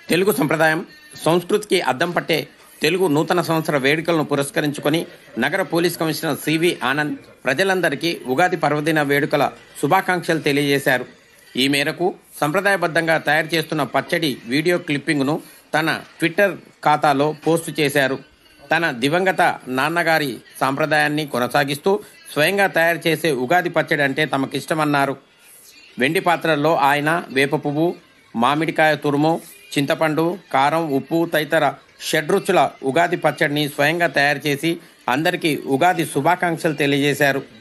తెలుగు సంప్రదాయం సంస్కృతికి అద్దం పట్టే తెలుగు నూతన సంవత్సర వేడుకలను పురస్కరించుకొని నగర పోలీస్ కమిషనర్ సివి ఆనంద్ ప్రజలందరికీ ఉగాది పర్వదిన వేడుకల శుభాకాంక్షలు తెలియజేశారు ఈ మేరకు సంప్రదాయబద్ధంగా తయారు చేస్తున్న పచ్చడి వీడియో క్లిప్పింగ్ను తన ట్విట్టర్ ఖాతాలో పోస్టు చేశారు తన దివంగత నాన్నగారి సాంప్రదాయాన్ని కొనసాగిస్తూ స్వయంగా తయారు చేసే ఉగాది పచ్చడి అంటే తమకిష్టమన్నారు వెండి పాత్రల్లో ఆయన వేప పువ్వు మామిడికాయ తురుము చింతపండు కారం ఉప్పు తదితర షడ్రుచుల ఉగాది పచ్చడిని స్వయంగా తయారు చేసి అందరికీ ఉగాది శుభాకాంక్షలు తెలియజేశారు